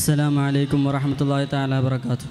السلام عليكم ورحمة الله تعالى وبركاته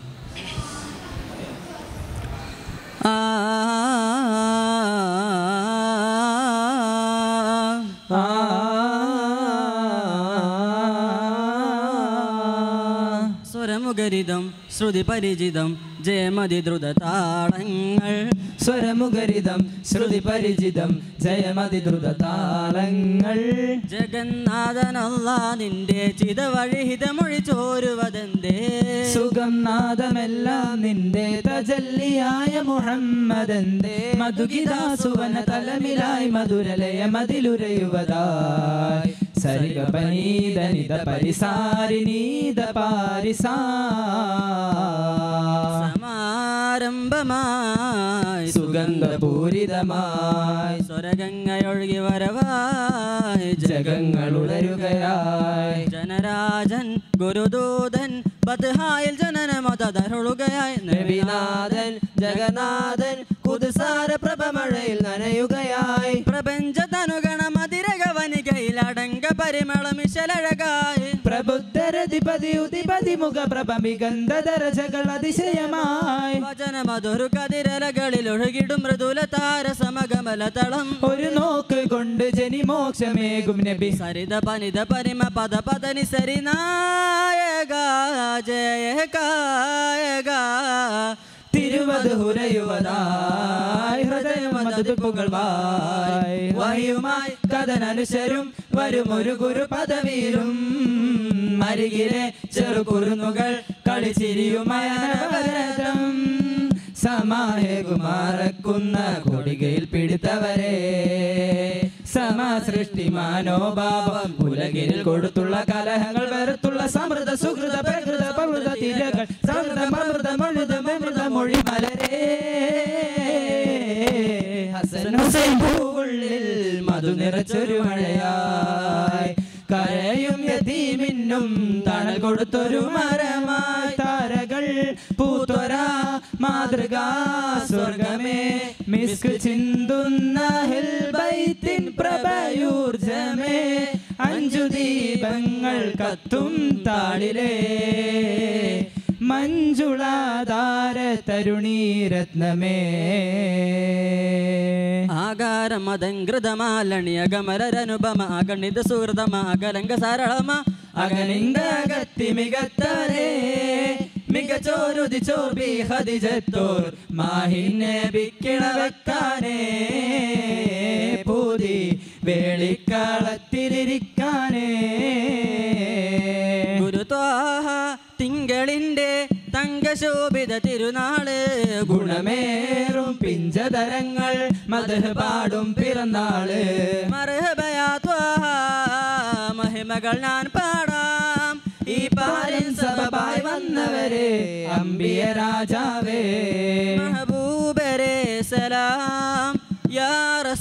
സ്വരമുഖരിതം ശ്രുതി പരിചിതം ജയമതി ദ്രുത താളങ്ങൾ സ്വരമുഖരിതം ശ്രുതി പരിചിതം ജയമതി ദ്രുത താളങ്ങൾ ജഗന്നാഥനല്ല നിന്റെ ചിതവഴിഹിതമൊഴി ചോരുവതെന്തേ സുഖം നാദമെല്ലാം നിന്റെ തജല്ലിയായ മുഹമ്മദന്റെ മധുഗിതാസുവന തലമിലായി മധുരലയ മതിലുരയുവതായി സരിഗ പനീതനിത പരിസാരിനീത പാരിസാ സമാരംഭമായി സുഗന്ധപൂരിതമായി സ്വരഗംഗയൊഴുകി വരവായി ജഗങ്ങളുണരുകയായി ജനരാജൻ ഗുരുദൂതൻ ബദ്ഹായിൽ ജനനമതരുളുകയായി നബിനാഥൻ ജഗന്നാഥൻ കുതുസാര പ്രഭമഴയിൽ നനയുകയായി പ്രപഞ്ച തനുഗണ മതിരകവനികയിൽ അടങ്ക പരിമളമിശലഴകായി പ്രബുദ്ധരധിപതി ഉതിപതി മുഖ പ്രഭ മികന്ധരജകൾ അതിശയമായി വചന മധുരു കതിരലകളിൽ ഒഴുകിടും മൃദുല താര സമകമല തളം ഒരു നോക്ക് കൊണ്ട് ജനിമോക്ഷമേകും നബി സരിത പനിത പരിമ പദ പദനി സരി നായക ജയ കായക തിരുവത് ഹുരയുവതായി ഹൃദയമതുപ്പുകൾ വായി വഹിയുമായി കഥനനുസരും വരും ഒരു ഗുരു പദവിയിലും അരികിലെ ചെറുകുറുന്നുകൾ കളിച്ചിരിയുമയനവരതം സമാഹേകുമാറക്കുന്ന കൊടികയിൽ പിടിത്തവരെ സമസൃഷ്ടി മനോഭാവം ഉലകിൽ കൊടുത്തുള്ള കലഹങ്ങൾ വെറുത്തുള്ള സമൃദ്ധ സുഹൃത പ്രകൃത പൗൃത തിരകൾ സമൃദ്ധ മൃത മൃത മൃത മൊഴി മലരേ ഹസൻ ഹുസൈൻ പൂവുള്ളിൽ മധു നിറച്ചൊരു മഴയായി കരയും യതീമിന്നും തണൽ കൊടുത്തൊരു മരമായി താരകൾ പൂത്തൊര മാതൃകാ സ്വർഗമേ മിസ്ക് ചിന്തുന്ന ഹിൽബൈത്തിൻ പ്രഭയൂർജമേ അഞ്ചു ദീപങ്ങൾ കത്തും താളിലേ മഞ്ജുളാധാര തരുണീരത്നമേ ആകാരമതങ്കൃതമാലണിയ ഗമരനുപമ അഗണിത സുഹൃതമ അകലങ്ക സരളമ അകനിന്ദകത്തി മികത്തവരെ മികച്ചോരുതി ചോർബി ഹതിജത്തോർ മാഹിനെ ബിക്കിളവെക്കാനേ പൂതി വേളിക്കാളത്തിരിക്കാനേ ഗുരുത്വാഹ തിങ്കളിന്റെ തങ്കശോഭിത തിരുനാള് ഗുണമേറും പിഞ്ചതരങ്ങൾ മധു പാടും പിറന്നാള് മർഹബയാത്വാഹ മഹിമകൾ ഞാൻ പാടാം ഈ പാരൻ സഭമായി വന്നവരെ അമ്പിയ രാജാവേ മഹബൂബരെ സലാം യാ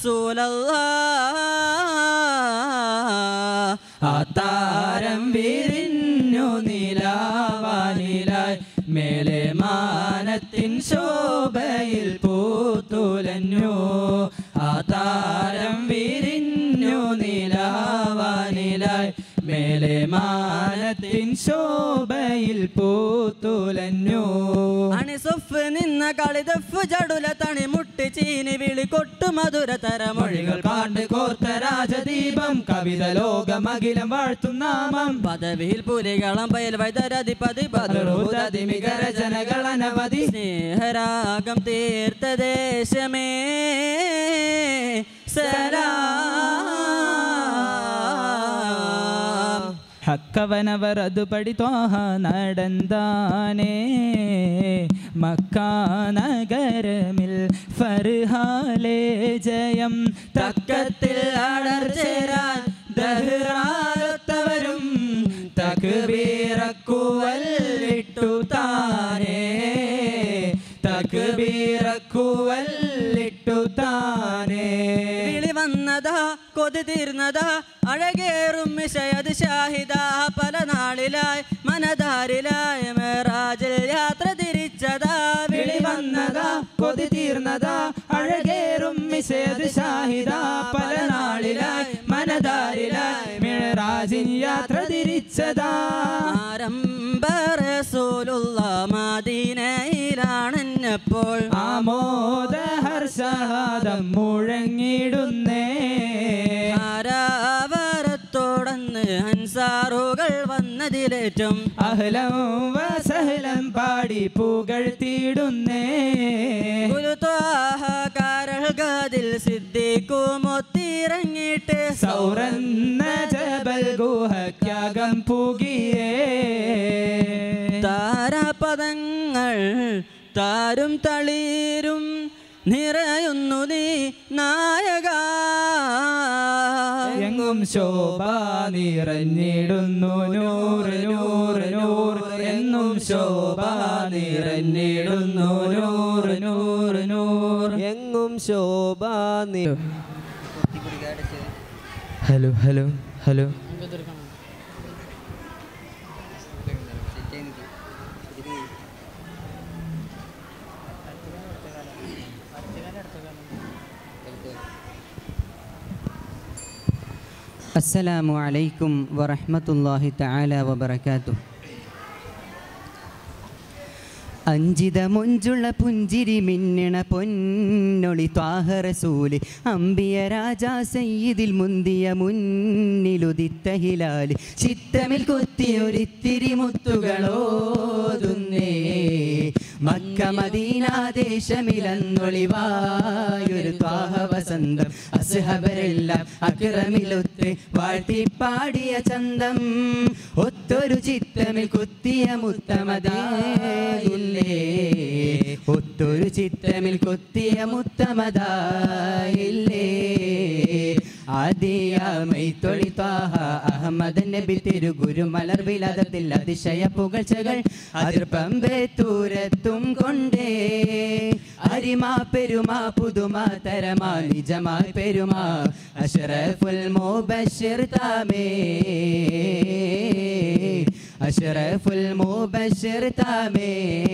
റസൂലല്ലാ ആത്താരം വിരിഞ്ഞു നിലാവാനിലായി മേലെ മാനത്തിൻ ശോഭയിൽ പൂത്തുലഞ്ഞു ആതാരം വിരിഞ്ഞു നിലാവാനിലായി മേലെ മാനത്തിൻ ശോഭയിൽ പൂത്തുലഞ്ഞു അണിസൊഫ് നിന്ന കളിതഫ് ജടുല തണി മുട്ടി ചീനി വിളി കൊട്ടു മധുര തരമൊഴികൾ മൊഴികൾ പാണ്ട് കോർത്ത രാജദീപം കവിത ലോകമകിലം വാഴ്ത്തും നാമം പദവിയിൽ പുലികളം പയൽ വൈതരധിപതി പതറുതതിമികരചനകൾ അനവധി സ്നേഹരാഗം തീർത്ത ദേശമേ സലാം ഹക്കവനവർ അതുപടി ത്വാഹ നടന്താനേ മക്കാനഗരമിൽ ഫർഹാലേ ജയം തക്കത്തിൽ അടർ ചേരാൻ ദഹ്റാലത്തവരും തക്ബീറക്കുവൽ ഇട്ടു താനേ തക്ബീറക്കുവൽ ഇട്ടു താനേ വിളി വന്നതാ കൊതി തീർന്നതാ അഴകേറും മിശയത് ഷാഹിദ പല നാളിലായി മനധാരിലായി മേറാജിൽ യാത്ര തിരിച്ചതാ വിളി വന്നതാ കൊതി തീർന്നതാ അഴകേറും മിസേത് ഷാഹിദ പല നാളിലായി മനതാരിലായി മിഴറാജിൻ യാത്ര തിരിച്ചതാ ആരംഭ വന്നതിലേറ്റം അഹ്ലം വസഹ്ലം പാടി പുകഴ്ത്തിയിടുന്നേ കരൾഗതിൽ സിദ്ധിക്കുമൊത്തിറങ്ങിയിട്ട് സൗറന്ന ജബൽ ഗുഹയ്ക്കകം പുകിയേ താരപദങ്ങൾ താരും തളീരും നിറയുന്നു നീ നായക എങ്ങും ശോഭ നിറഞ്ഞിടുന്നു നൂറ് നൂറ് നൂറ് എന്നും ശോഭ നിറഞ്ഞിടുന്നു നൂറ് നൂറ് നൂറ് എങ്ങും ശോഭ നി ഹലോ ഹലോ ഹലോ السلام عليكم ورحمة الله تعالى وبركاته അഞ്ചിത മൊഞ്ചുള്ള പുഞ്ചിരി മിന്നണ പൊന്നൊളി ത്വാഹറസൂല് അമ്പിയ രാജാ സയ്യിദിൽ മുന്തിയ മുന്നിലുദിത്ത ഹിലാല് ചിത്തമിൽ കൊത്തിയൊരിത്തിരി മുത്തുകളോതുന്നേ മക്ക മദീന ദേശമിലന്നൊളിവായൊരു ത്വാഹ വസന്തം അസ്ഹബരെല്ലാം അക്രമിലൊത്ത് വാഴ്ത്തിപ്പാടിയ ചന്തം ഒത്തൊരു ചിത്തമിൽ കുത്തിയ മുത്തമതായില്ലേ ഒത്തൊരു ചിത്തമിൽ കൊത്തിയ മുത്തമതായില്ലേ ആദിയാമൈ തൊളിത്താഹ അഹമ്മദ് നബി തിരുഗുരു മലർ വിലാദത്തിൽ അതിശയ പുകഴ്ചകൾ അതിർപ്പമ്പെ തൂരത്തും കൊണ്ടേ അരിമാ പെരുമാ പുതുമാ തരമാ നിജമായി പെരുമാ അഷറഫുൽ മുബശ്ശിർ താമേ അഷറഫുൽ മുബശ്ശിർ താമേ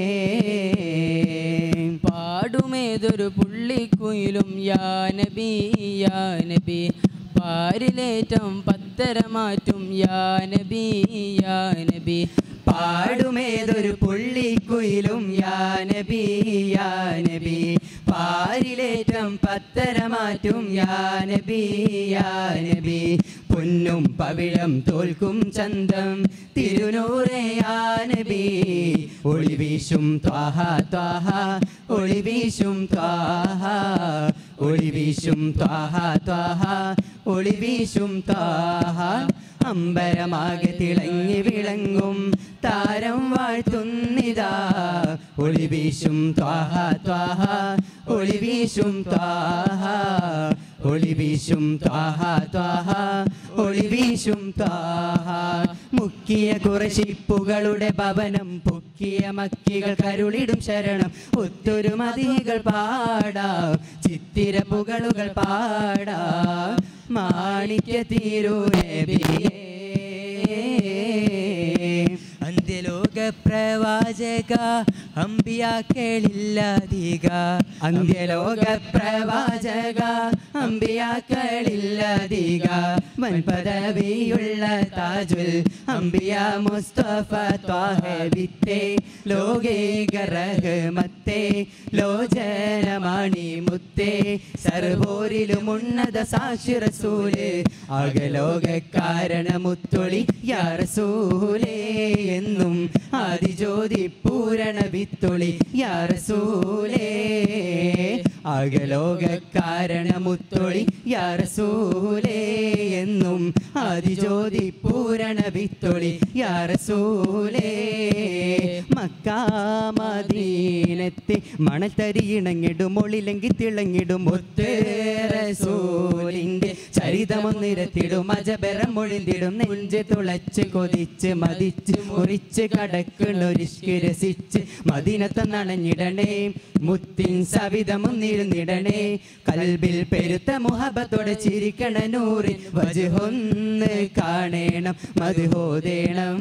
പാടുമേതൊരു പുള്ളിക്കുയിലും യാ നബി യാ നബി പാരിലേറ്റം പത്തരമാറ്റും യാ നബി യാ നബി പാടുമേതൊരു പുള്ളിക്കുയിലും യാനബി യാനബി പാരിലേറ്റം പത്തരമാറ്റും യാനബി യാനബി പൊന്നും പവിഴം തോൽക്കും ചന്തം തിരുനൂറേ യാനബി ഒളിവീശും ത്വാഹ ത്വാഹ ഒളിവീശും ത്വാഹ ഒളിവീശും ത്വാഹ ത്വാഹ ഒളിവീശും ത്വാഹ അമ്പരമാകെ തിളങ്ങി വിളങ്ങും താരം വാഴ്ത്തുന്നിതാ ഒളിവീശും ത്വാഹ ത്വാഹ ഒളിവീശും ത്വാഹ ഒളിവീശും ത്വാഹ ത്വാഹ ഒളിവീശും ത്വാഹ മുക്കിയ കുറശിപ്പുകളുടെ ഭവനം പൊക്കിയ മക്കികൾ കരുളിടും ശരണം ഒത്തൊരു മതികൾ പാടാ ചിത്തിര പുകളുകൾ പാടാ മാണിക്യ തീരൂരേ അന്ത്യലോക പ്രവാചക അമ്പിയാക്കളില്ലാതിക അന്ത്യലോക പ്രവാചക അമ്പിയാക്കളില്ലധിക വൻപദവിയുള്ള താജുൽ അമ്പിയ മുസ്തഫ ത്വാഹ വിത്തേ ലോകേക റഹ്മത്തേ ലോചനമാണി മുത്തേ സർവോരിലും ഉന്നത സാക്ഷി റസൂല് അകലോക കാരണമുത്തൊളി യാ റസൂലേ എന്നും ആദിജ്യോതി പൂരണ വിത്തൊളി യാ റസൂലേ അകലോക കാരണമുത്തൊളി യാ റസൂലേ എന്നും ആദിജ്യോതി പൂരണ വിത്തൊളി യാ റസൂലേ മക്കാമദീനത്തെ മണൽത്തരി ഇണങ്ങിടും ഒളിലെങ്കി തിളങ്ങിടും ഒത്തേറസൂലിന്റെ ചരിതമൊന്നിരത്തിടും അജബരം മൊഴിന്തിടും നെഞ്ച് തുളച്ച് കൊതിച്ച് മതിച്ച് മുറിച്ച് കടക്കണൊരിഷ്കി രസിച്ച് മദീനത്തെ നനഞ്ഞിടണേ മുത്തിൻ സവിതമൊന്നിരുന്നിടണേ കൽബിൽ പെരുത്ത മുഹബത്തോടെ ചിരിക്കണ നൂറിൻ വജുഹൊന്ന് കാണേണം മധുഹോദേണം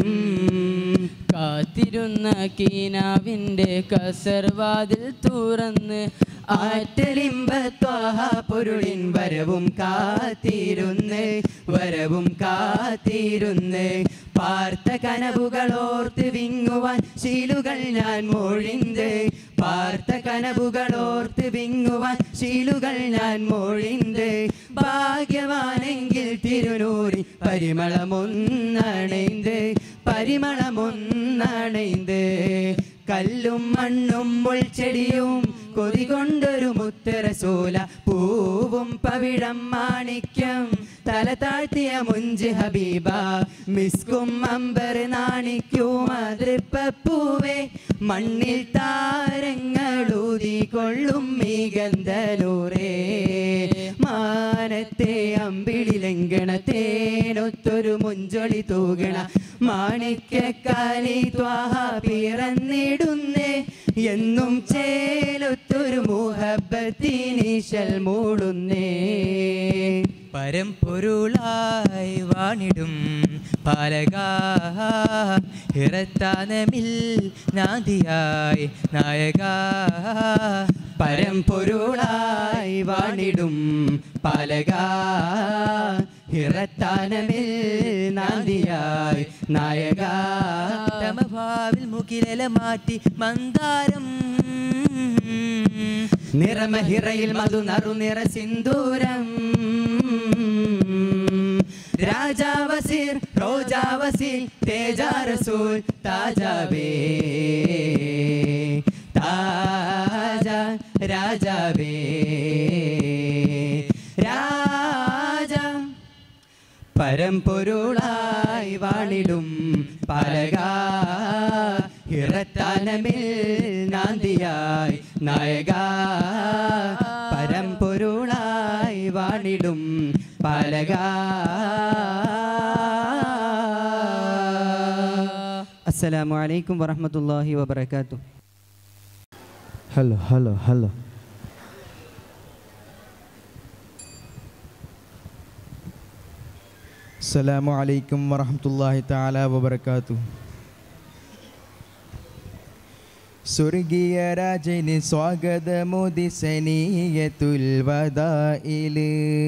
കാത്തിരുന്ന കീനാവിൻ്റെ കസർവാതിൽ തുറന്ന് ആറ്റലിമ്പത്വാഹ പൊരുളിൻ വരവും കാത്തിരുന്ന് വരവും കാത്തിരുന്ന് പാർത്ത കനവുകളോർത്ത് വിങ്ങുവാൻ ശീലുകൾ ഞാൻ മൊഴിന്ത് പാർത്ത കനവുകളോർത്ത് വിങ്ങുവാൻ ശീലുകൾ ഞാൻ മൊഴിന്ത് ഭാഗ്യവാനെങ്കിൽ തിരുനൂറി പരി പരിമളമൊന്നണൈந்து പരിമളമൊന്നണൈந்து കല്ലും മണ്ണും മുൾച്ചെടിയും കൊതി കൊണ്ടൊരു മുത്തരസൂല പൂവും പവിഴം മാണിക്യം തല താഴ്ത്തിയ മുഞ്ച് ഹബീബ മിസ്കും അമ്പർ നാണിക്കും അതൃപ്പൂവേ മണ്ണിൽ താരങ്ങളൂതി കൊള്ളും മികന്തലൂറേ മാനത്തെ അമ്പിളി ലംഘനത്തേനൊത്തൊരു മുഞ്ചൊളി തൂകണ മാണിക്യക്കാലി ത്വാഹ പിറന്നിടുന്നേ എന്നും ചേലൊത്തൊരു മുഹബത്തിനിശൽ മൂടുന്നേ പരമ്പൊരുളായി വാണിടും പാലക ഇറത്താനമിൽ നാദിയായി നായക പരമ്പൊരുളായി വാണിടും പാലക ഇറത്താനമിൽ നാദിയായി നായക തമഭാവിൽ മുകിലല മാറ്റി മന്ദാരം നിറമഹിറയിൽ മധു നറു നിറ സിന്ദൂരം രാജാവസീർ റോജാവസീർ തേജാരസൂൽ താജാബേ താജ രാജാവേ രാജ പരമ്പൊരുളായി വാണിടും പലക ഇറത്താനമിൽ നാന്തിയായി നായക പരമ്പൊരുളായി വാണിടും പലക അസ്സലാമു അലൈക്കും വറഹ്മത്തുള്ളാഹി വബറകാതുഹു ഹലോ ഹലോ ഹലോ അസ്സലാമു അലൈക്കും വറഹ്മത്തുള്ളാഹി തആല വബറകാതു സ്വർഗീയ രാജന് സ്വാഗതമോദി സനീയത്തുൽ വദായില്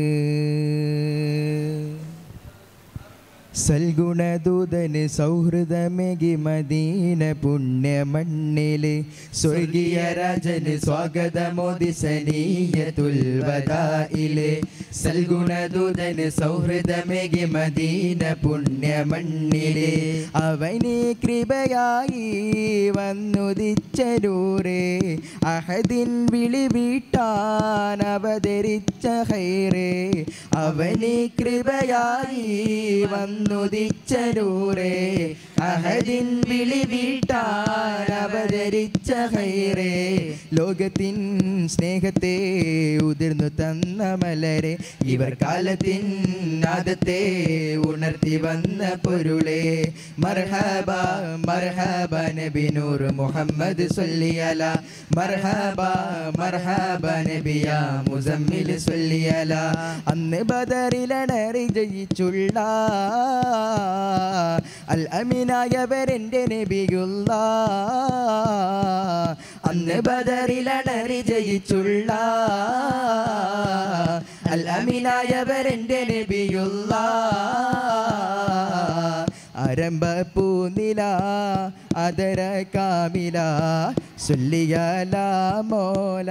സൽഗുണദൂതന് സൗഹൃദമേകി മദീന പുണ്യമണ്ണില് സ്വർഗീയ രാജന് സ്വാഗതമോദി സനീയത്തുൽ വദായില് സൽഗുണദൂതന് സൗഹൃദമേകി മദീന പുണ്യമണ്ണില് അവനെ കൃപയായി വന്നുദിച്ചരൂറേ അഹദിൻ വിളി വീട്ടാൻ അവതരിച്ച ഹൈറേ അവനെ കൃപയായി വന്നുദിച്ചരൂറേ അഹദിൻ വിളി വീട്ടാൻ അവതരിച്ച ഹൈറേ ലോകത്തിൻ സ്നേഹത്തെ ഉതിർന്നു തന്ന മലരെ ഇവർ കാലത്തിൻ നാദത്തെ ഉണർത്തി വന്ന പൊരുളെ മർഹബ മർഹബ നബി നൂർ മുഹമ്മദ് സൊല്ലിയല മർഹബ മർഹബ നബിയ മുസമ്മിൽ സൊല്ലിയല അന്ന് ബദറിലടറി ജയിച്ചുള്ള അൽ അമീനായവരെൻ്റെ നബിയുള്ള അന്ന് ബദറിലടറി ജയിച്ചുള്ള അൽ അമീനായവരെൻ്റെ നബിയുള്ള ആരംഭ പൂനില അതര കാമില സുല്ലിയല മോല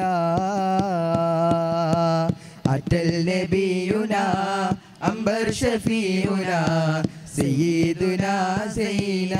അറ്റൽ നബിയുന അംബർ ഷഫീയുന സയ്യിദുന സൈന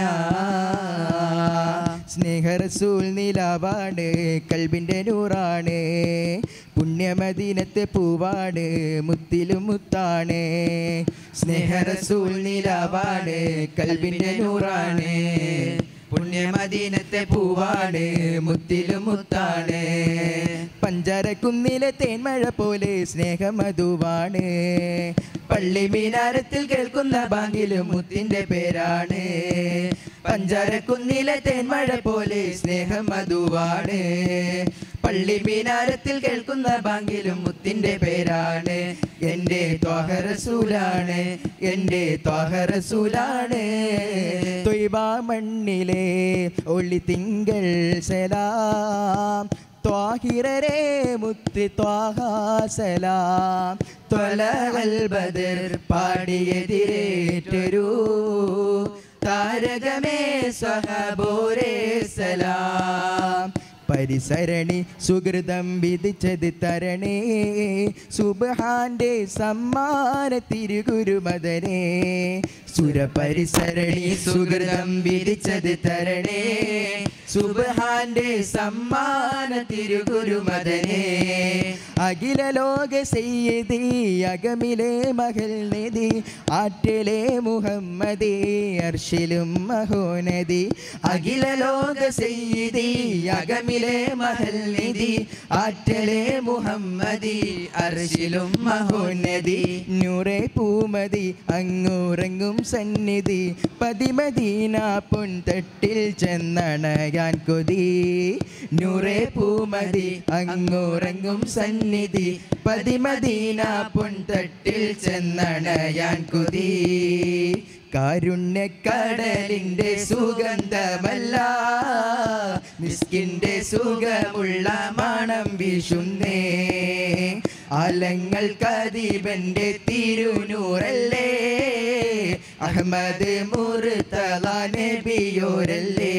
സ്നേഹറസൂൽ നിലാവാണ് കൽബിൻ്റെ നൂറാണ് പുണ്യമദീനത്തെ പൂവാണ് മുത്തിലും മുത്താണ് സ്നേഹറസൂൽ നിലാവാണ് കൽബിൻ്റെ നൂറാണ് പുണ്യമദീനത്തെ പൂവാണ് മുത്തിലും മുത്താണ് പഞ്ചാരക്കുന്നിലെ തേന്മഴ പോലെ സ്നേഹമധുവാണ് പള്ളി മീനാരത്തിൽ കേൾക്കുന്ന ബാങ്കിലും മുത്തിന്റെ പേരാണ് പഞ്ചാരക്കുന്നിലെ തേന്മഴ പോലെ സ്നേഹമധുവാണ് പള്ളി മീനാരത്തിൽ കേൾക്കുന്ന ബാങ്കിലും മുത്തിന്റെ പേരാണ് എൻ്റെ ത്വാഹറസൂലാണ് എൻ്റെ ത്വാഹറസൂലാണ് തൊയ്ബ മണ്ണിലെ ഒളി തിങ്കൾ സലാം ത്വാഹിറരെ മുത്ത് ത്വാഹാസലാം ത്വലവൽ ബദർ പാടിയെതിരേറ്റൊരു താരകമേ സഹബോരേ സലാം സുരപരിസരണി സുഹൃതം വിധിച്ചത് തരണേ സുബഹാന്റെ സമ്മാന തിരുഗുരുമദനേ സുരപരിസരണി സുഹൃതം വിധിച്ചത് തരണേ സുബഹാന്റെ സമ്മാന തിരുഗുരുമദനേ അഖില ലോക സയ്യദി അകമിലെ മകൾ നിധി ആറ്റിലെ മുഹമ്മദി അർഷിലും മഹോനദി അഖില ലോക സയ്യദി അകമിലെ മഹൽ നിധി ആറ്റലെ മുഹമ്മദി അർഷിലും മഹോന്നതി നൂറെ പൂമതി അങ്ങൂറങ്ങും സന്നിധി പതിമദീന പൊൻതട്ടിൽ ചെന്നണയാൻ കൊതി നൂറെ പൂമതി അങ്ങൂറങ്ങും സന്നിധി പതിമദീന പൊൻതട്ടിൽ ചെന്നണയാൻ കൊതി കാരുണ്യക്കടലിന്റെ സുഗന്ധമല്ല മിസ്കിന്റെ സുഖമുള്ള മണം വീശുന്നേ അലങ്ങൾ കദീബന്റെ തിരുനൂറല്ലേ അഹമ്മദ് മുർത്തല നബിയോരല്ലേ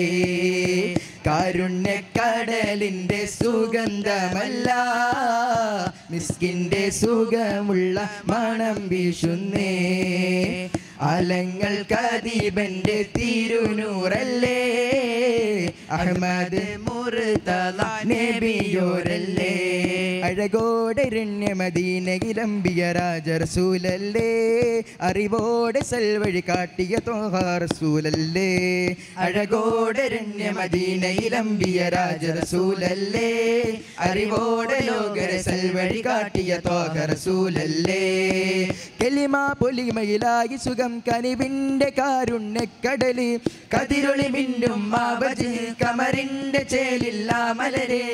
കാരുണ്യക്കടലിന്റെ സുഗന്ധമല്ല മിസ്കിന്റെ സുഖമുള്ള മണം വീശുന്നേ അലങ്ങൾ കദീബന്റെ തിരുനൂറല്ലേ അഹമ്മദ് മുർത്തല നബിയോരല്ലേ അഴകോടെ രണ്യമദീനകിലമ്പിയ രാജറസൂലല്ലേ അറിവോടെ സൽവഴി കാട്ടിയ തോഹാറസൂലല്ലേ അഴകോടെ രണ്യമദീനയിലമ്പിയ രാജറസൂലല്ലേ അറിവോടെ ലോകര സൽവഴി കാട്ടിയ തോഹറസൂലല്ലേ കെലിമ പൊലിമയിലായി സുഖം കനിവിന്റെ കാരുണ്യക്കടല് കതിരൊളി മിന്നും മാവജ് കമറിന്റെ ചേലില്ല മലരെ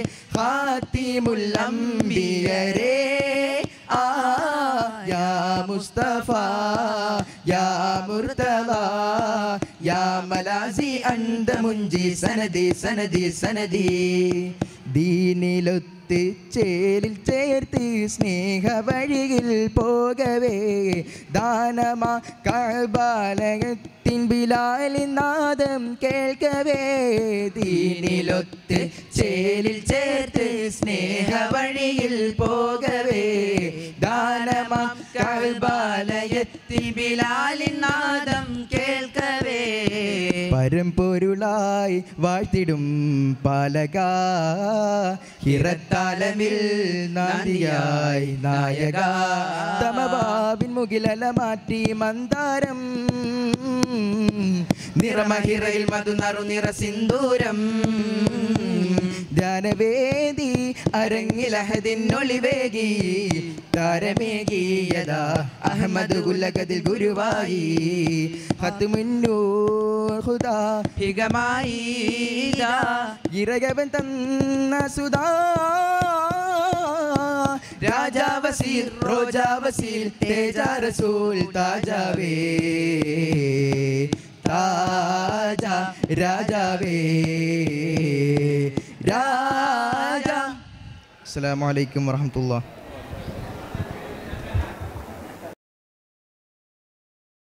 ഹാത്തിമുല്ലംബിയരേ ആ യാ മുസ്തഫ യാ മുർത്തല യാ മലാസി അന്ത മുഞ്ചി സനദി സനദി സനദി ദീനിലൊത്ത് ചേലിൽ ചേർത്ത് സ്നേഹ വഴിയിൽ പോകവേ ദാനമാ കബാലയത്തിൻ ബിലാലിൻ നാദം കേൾക്കവേ ദീനിലൊത്ത് ചേലിൽ ചേർത്ത് സ്നേഹ വഴിയിൽ പോകവേ ദാനമാ കബാലയത്തിൻ ബിലാലിൻ നാദം കേൾക്കവേ പരമ്പൊരുളായി വാഴ്ത്തിടും പാലക ഹിറത്താലമിൽ നാദിയായി നായക തമബാബിൻ മുകിലല മാറ്റി മന്ദാരം നിറമഹിറയിൽ മധു നറു നിറ സിന്ദൂരം ധ്യാനവേദി അരങ്ങിലഹദിനൊളിവേകി താരമേകിയതാ അഹമ്മദ് ഗുല്ലകതിൽ ഗുരുവായി ഹത്തുമുന്നൂർ ഹുദാ ഹികമായി ഇതാ ഇറകവൻ തന്ന സുധാ രാജാവസീൽ റോജാവസീൽ തേജ റസൂൽ താജാവേ താജ രാജാവേ രാജ അസ്സലാമു അലൈക്കും വറഹ്മത്തുള്ളാഹി